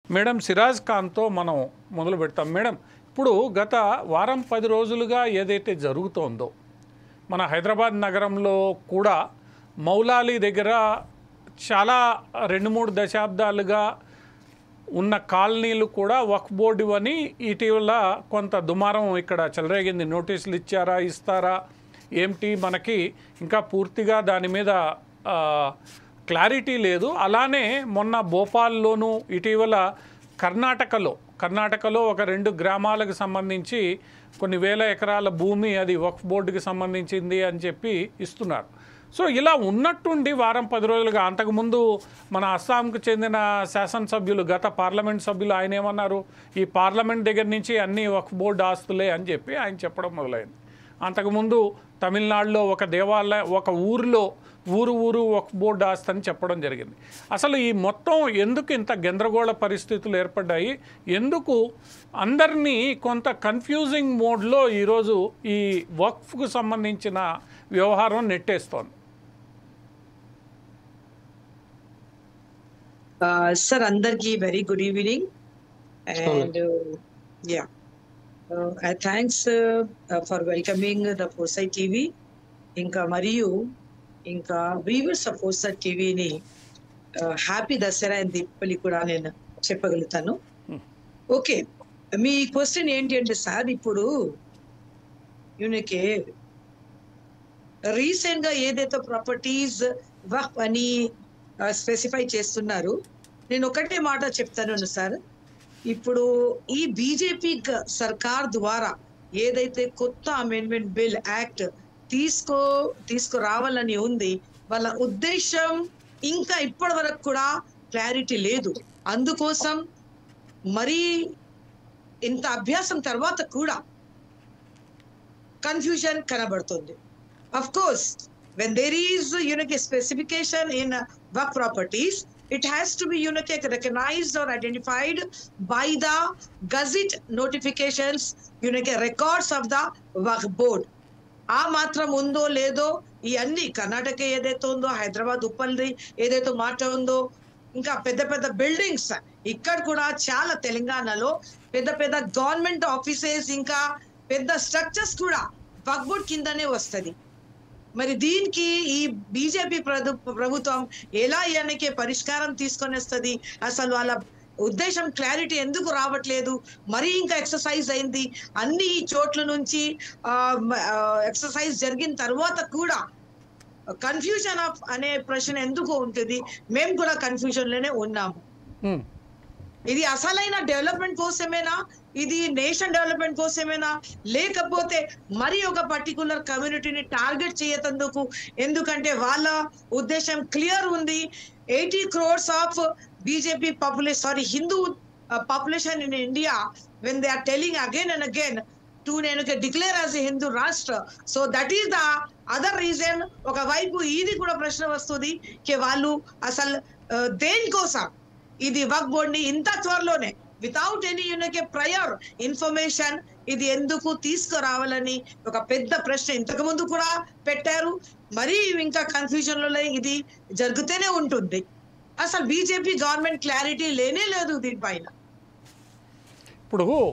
Madam Siraj ఖాన్తో మనం మొదలు పెడతాం మేడం ఇప్పుడు గత వారం పది రోజులుగా ఏదైతే జరుగుతోందో మన హైదరాబాద్ నగరంలో కూడా మౌలాలి దగ్గర చాలా రెండు మూడు దశాబ్దాలుగా ఉన్న కాలనీలు కూడా వక్ఫ్ బోర్డు అని ఇటీవల కొంత దుమారం ఇక్కడ చెలరేగింది నోటీసులు ఇచ్చారా ఇస్తారా ఏమిటి మనకి ఇంకా పూర్తిగా దాని మీద ఆ, క్లారిటీ లేదు అలానే మొన్న భోపాల్లోనూ ఇటీవల కర్ణాటకలో కర్ణాటకలో ఒక రెండు గ్రామాలకు సంబంధించి కొన్ని వేల ఎకరాల భూమి అది వక్ఫ్ బోర్డుకి సంబంధించింది అని చెప్పి ఇస్తున్నారు సో ఇలా ఉన్నట్టుండి వారం పది రోజులుగా అంతకుముందు మన అస్సాంకు చెందిన శాసనసభ్యులు గత పార్లమెంట్ సభ్యులు ఆయన ఏమన్నారు ఈ పార్లమెంట్ దగ్గర నుంచి అన్ని వక్ఫ్ బోర్డు ఆస్తులే అని చెప్పి ఆయన చెప్పడం మొదలైంది అంతకుముందు తమిళనాడులో ఒక దేవాలయ ఒక ఊరిలో ఊరు ఊరు ఒక బోర్డు ఆస్తి అని చెప్పడం జరిగింది అసలు ఈ మొత్తం ఎందుకు ఇంత గందరగోళ పరిస్థితులు ఏర్పడ్డాయి ఎందుకు అందరినీ కొంత కన్ఫ్యూజింగ్ మోడ్లో ఈరోజు ఈ వక్ఫ్కు సంబంధించిన వ్యవహారం నెట్టేస్తోంది సార్ అందరికి very good evening and ya thanks for welcoming the foresight TV ఇంకా మరియు ఇంకా వీవర్స్ ఆఫ్ ఫోర్సై టీవీని హ్యాపీ దసరా అండ్ దీపావళి కూడా నేను చెప్పగలుగుతాను ఓకే మీ క్వశ్చన్ ఏంటి అంటే సార్ ఇప్పుడు యూనికే రీసెంట్ గా ఏదైతే ప్రాపర్టీస్ వక్ అని స్పెసిఫై చేస్తున్నారు నేను ఒకటే మాట చెప్తాను సార్ ఇప్పుడు ఈ బీజేపీ సర్కార్ ద్వారా ఏదైతే కొత్త అమెండ్మెంట్ బిల్ యాక్ట్ తీసుకో తీసుకురావాలని ఉంది వాళ్ళ ఉద్దేశం ఇంకా ఇప్పటి వరకు కూడా క్లారిటీ లేదు అందుకోసం మరీ ఇంత అభ్యాసం తర్వాత కూడా కన్ఫ్యూజన్ కనబడుతుంది of course when there is you know a specification in uh, work properties it has to be you know recognized or identified by the gazette notifications you know records of the work board ఆ మాత్రం ఉందో లేదో ఈ అన్ని కర్ణాటక ఏదైతే ఉందో హైదరాబాద్ ఉప్పల్ది ఏదైతే మాట ఉందో ఇంకా పెద్ద పెద్ద బిల్డింగ్స్ ఇక్కడ కూడా చాలా తెలంగాణలో పెద్ద పెద్ద గవర్నమెంట్ ఆఫీసెస్ ఇంకా పెద్ద స్ట్రక్చర్స్ కూడా వక్ బోర్డ్ కిందనే వస్తది మరి దీనికి ఈ బీజేపీ ప్రభుత్వం ఎలా ఇవన్నీ పరిష్కారం తీసుకొని వస్తుంది అసలు వాళ్ళ ఉద్దేశం క్లారిటీ ఎందుకు రావట్లేదు మరీ ఇంకా ఎక్సర్సైజ్ అయింది అన్ని చోట్ల నుంచి ఎక్సర్సైజ్ జరిగిన తర్వాత కూడా కన్ఫ్యూజన్ ఆఫ్ అనే ప్రశ్న ఎందుకు ఉంటుంది మేము కూడా కన్ఫ్యూజన్ లోనే ఉన్నాము హ్మ్. ఇది అసలైన డెవలప్మెంట్ కోసమేనా ఇది నేషన్ డెవలప్మెంట్ కోసమేనా లేకపోతే మరి ఒక పర్టికులర్ కమ్యూనిటీని టార్గెట్ చేయతందుకు ఎందుకంటే వాళ్ళ ఉద్దేశం క్లియర్ ఉంది eighty crores of BJP population sorry Hindu population in India when they are telling again and again to నేను declare as a Hindu Rashtra so that is the other reason ఒకవైపు ఇది కూడా ప్రశ్న వస్తుంది కి వాళ్ళు అసలు ఆ, దేనికోసం ఇది వక్ బోర్డ్ ని ఇంత త్వరలోనే వితౌట్ ఎనీ యూనికే ప్రయర్ ఇన్ఫర్మేషన్ ఇది ఎందుకు తీసుకురావాలని ఒక పెద్ద ప్రశ్న ఇంతకు ముందు కూడా పెట్టారు మరీ ఇంకా కన్ఫ్యూజన్ లో ఇది జరుగుతూనే ఉంటుంది అసలు బీజేపీ గవర్నమెంట్ క్లారిటీ లేనే లేదు దీనిపైన ఇప్పుడు